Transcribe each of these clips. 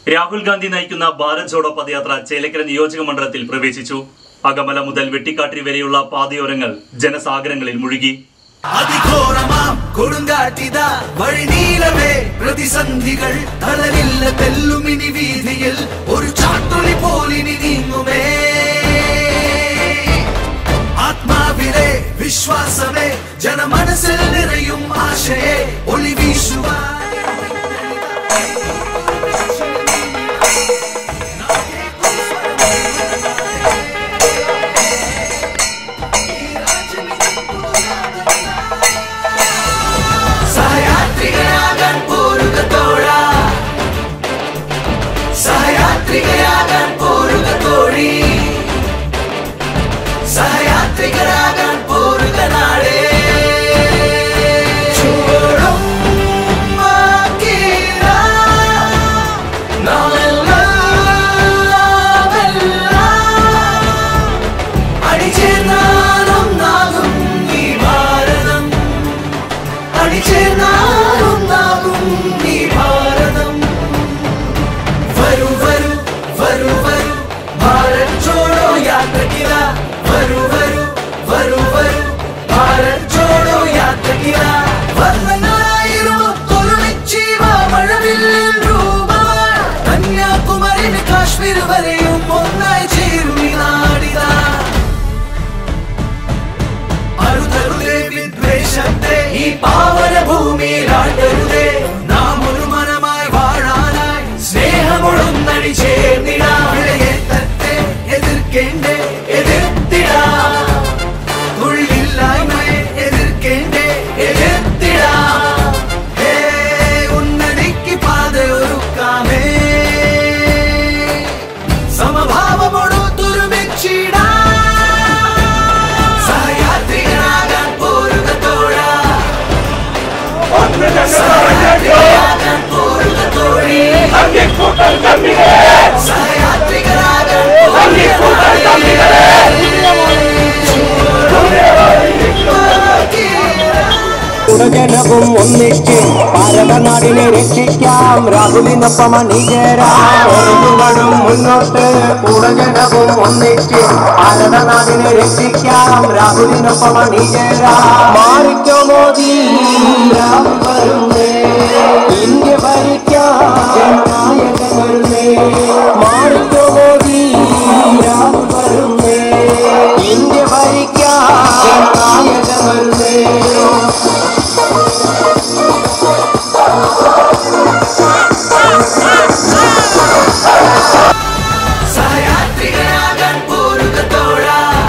രാഹുൽ ഗാന്ധി നയിക്കുന്ന ഭാരത് ജോഡോ പദയാത്ര ചേലക്കര നിയോജക മണ്ഡലത്തിൽ പ്രവേശിച്ചു അകമല മുതൽ വെട്ടിക്കാട്ടിരി വരെയുള്ള പാതയോരങ്ങൾ ജനസാഗരങ്ങളിൽ മുഴുകി അതിഘോരമാം കൊടുങ്കാറ്റിത വഴിനീളവേ പ്രതിസന്ധികൾ തളരില്ല തെല്ലുമിനി വീതിയിൽ ഒരു ചാട്ടുളി പോലിനി നീങ്ങുമേ ആത്മാവിലെ വിശ്വാസമേ ജനമനസ്സിൽ നിറയും ആശയെ ഒളി വീശുവാൻ സഹയാത്രികയാകാൻ പോരുക തോഴ സഹയാത്രികയാകാൻ പോരുക തോഴി സഹയാത്രികരാകാൻ പോരുക നാടേ ചുവടും മാക്കീര, നാമെല്ലാം അണിചേർന്നാലും നാകും ഈ ഭാരതം അണിചേർന്നാലും നാകും ഈ ഭാരതം വരൂ വരൂ വരൂ വരൂ ഭാരത് ജോഡോ യാത്രക്കില വരൂ വരൂ വരൂ വരൂ ഭാരത് ജോഡോ യാത്രക്കില വർണ്ണങ്ങളായിരം ഒത്തൊരുമിച്ചീവ മഴവില്ലിൻ രൂപമായി കന്യാകുമാരിന് കാശ്മീർ വരെയും ഒന്നായി ചേരും ഈ നാടിതാ അരുതരുതേ വിദ്വേഷത്തെ ഈ പാവന ഭൂമിയിൽ ആണ്ടരുതേ നാം ഒരു മനമായി വാഴാനായി സ്നേഹമൊഴുന്നടി ചേർന്നിടാം വിലയേറ്റത്തെ എതിർക്കേണ്ടേ എതിർത്തിടാ തൊഴിലില്ലായ്മയെ എതിർക്കേണ്ടേ എതിർത്തിടാ ഹേ ഉന്നതിക്ക് പാതയൊരുക്കാമേ സമഭാവമൊടുത്തുരുമിച്ചിടാം സഹയാത്രികനാകാൻ പോരുക തോഴ സഹയാത്രികനാകാൻ പോരുക തോഴി സഹയാത്രികനാകാൻ പോരുക ജനവും ഒന്നിച്ച് ഭാരതനാടിനെ രക്ഷിക്കാം രാഹുലിനൊപ്പം അണിചേരാം ഒരുങ്ങുകളും മുന്നോട്ട് കൂടജനവും ഒന്നിച്ച് ഭാരതനാടിനെ രക്ഷിക്കാം രാഹുലിനൊപ്പം അണിചേരാം മാറിക്കോ മോദി രാഹുൽ വരുന്നേ ഇന്ത്യ ഭരിക്കാം ജനനായകൻ വരുന്നേ മാറിക്കോ മോദി രാഹുൽ വരുന്നേ ഇന്ത്യ ഭരിക്കാം ജനനായകൻ വരുന്നേ സഹയാത്രികനാകാൻ പോരുക തോഴ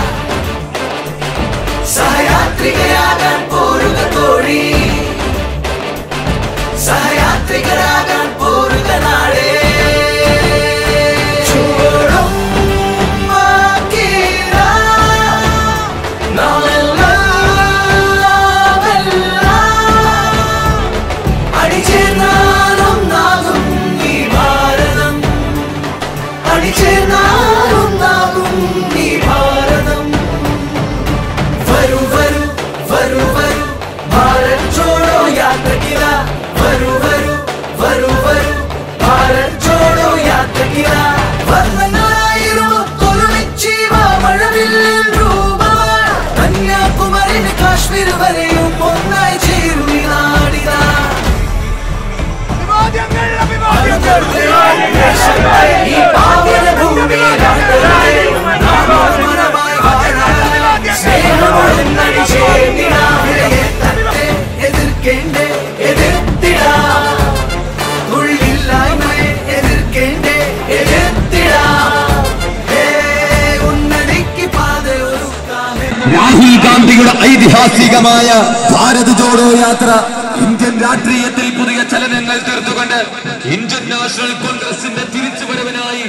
സഹയാത്രികയാകാൻ പോരുക തോഴി സഹയാത്രികരാകാൻ പോരുക നാടേ ചുവടും മാക്കീര, നാമെല്ലാം അണിചേർന്നാലും നാകും ഈ ഭാരതം അണിചേർന്നാലും നാകും ഈ ഭാരതം വരൂ വരൂ വരൂ വരൂ ഭാരത് ജോഡോ യാത്രക്കില വരൂ വരൂ വരൂ വരൂ ഭാരത് ജോഡോ യാത്രക്കില വർണ്ണങ്ങളായിരം ഒത്തൊരുമിച്ചീവ മഴവില്ലിൻ രൂപമായി കന്യാകുമാരിന് കാശ്മീർ വരെയും ഒന്നായി ചേരും ഈ നാടിതാ ഈ പാവന ഭൂമിയിലാണ്ടവരെ നാം ഒരു മനമായി വാഴാൻ സ്നേഹമൊഴുന്നടി ചേർന്നിടാം. വിലയേറ്റത്തെ എതിർക്കേണ്ടേ എതിർത്തിടാ തൊഴിലില്ലായ്മയെ എതിർക്കേണ്ടേ എതിർത്തിടാ ഹേ ഉന്നതിക്ക് പാതയൊരുക്കാമേ രാഹുൽ ഗാന്ധിയുടെ ഐതിഹാസികമായ ഭാരത് ജോഡോ യാത്ര ഇന്ത്യൻ രാഷ്ട്രീയത്തിൽ പുതിയ ചലനങ്ങൾ തീർത്തുകൊണ്ട് ഇന്ത്യൻ നാഷണൽ കോൺഗ്രസിന്റെ തിരിച്ചുവരവിനായി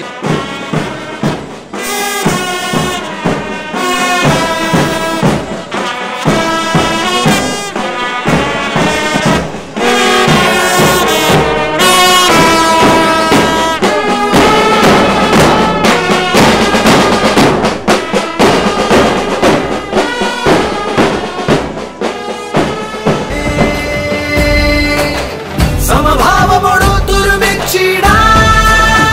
സമഭാവമൊടുത്തുരുമിച്ചിടാം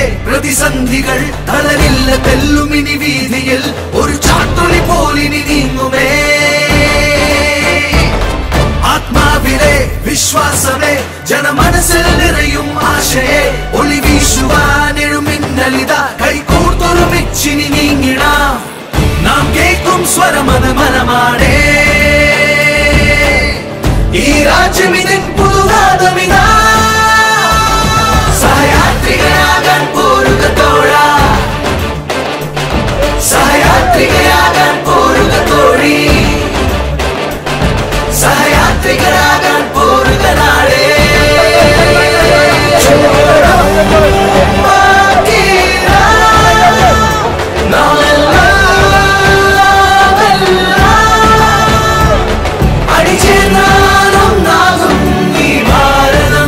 പ്രതിസന്ധികൾ തളരില്ല തെല്ലുമിനി വീതിയിൽ ഒരു ചാട്ടുളി പോലിനി നീങ്ങുമേ ആത്മാവിലെ വിശ്വാസമേ ജനമനസ്സിൽ നിറയും ആശയെ ഒളി വീശുവാനെഴുമിന്നലിത കൈകോർത്തൊരുമിച്ചിനി നീങ്ങിടാം നാം കേൾക്കും സ്വരമത് മനമാടേ ഈ രാജ്യമിതിൻ പുതുനാദമിതാ സഹയാത്രികയാകാൻ പോരുക തോഴാ സഹയാത്രികയാകാൻ പോരുക തോഴി സഹയാത്രികരാകാൻ പോരുക നാടേ അടിച്ചേർന്നാലും ഈ ഭാരതം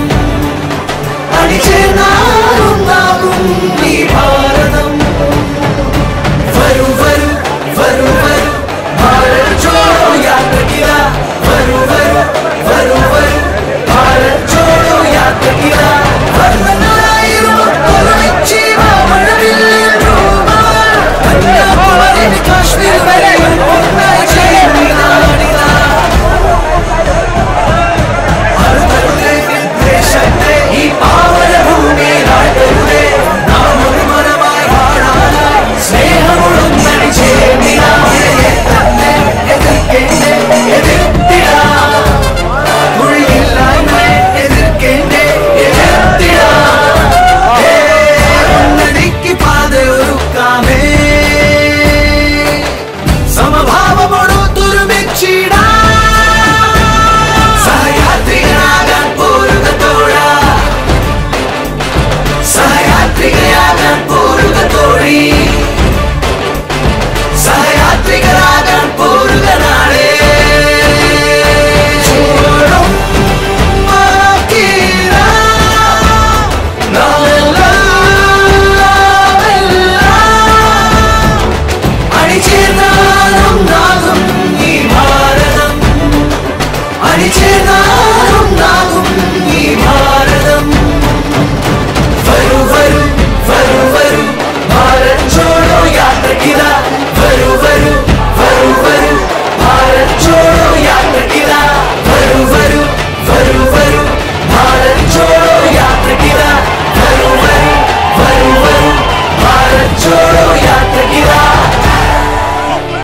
അടിച്ചേർന്നാലും ഈ ഭാരതം വരൂ വരൂ വരൂ വരൂ ഭാരത് ചോടോ യാത്രക്കില വരൂ വരൂ വരൂ വരൂ ഭാരത് ചോടോ യാത്രക്കില വർണ്ണങ്ങളായിരം ഒരുമിച്ച് മഴവില്ലിൽ രൂപമാണ് കന്യാകുമാരി കാശ്മീർ വരെ ഒന്നായി ചേർന്ന് നാടിതാ അരുതരുതേ ദേശത്തെ ഈ പാവന ഭൂമിയിലാട്ടരുതേ നാം ഒരു മരമായി വാഴാനായി സ്നേഹമുള്ളൊന്നടി ചേർന്നിടാതെ തന്നെ എതിർക്കേണ്ടേ എതിർത്തിടാം കുഴിയില്ലായ്മയെ എതിർക്കേണ്ടേ എതിർത്തിടാം ഏ, ഒന്നടിക്ക് പാതയൊരുക്കാമേ സമഭാവമൊടുത്തുരുമിച്ചിടാം സഹയാത്രികനാകാൻ പോരുക തോഴാ സഹയാത്രികയാകാൻ പോരുക തോഴി സഹയാത്രികരാകാൻ പോരുക നാളെ ചുവടും മാക്കീരാ, നാമെല്ലാം അണിചേർന്നാലും നാകും ഈ ഭാരതം അണിചേർന്നാലും നാകും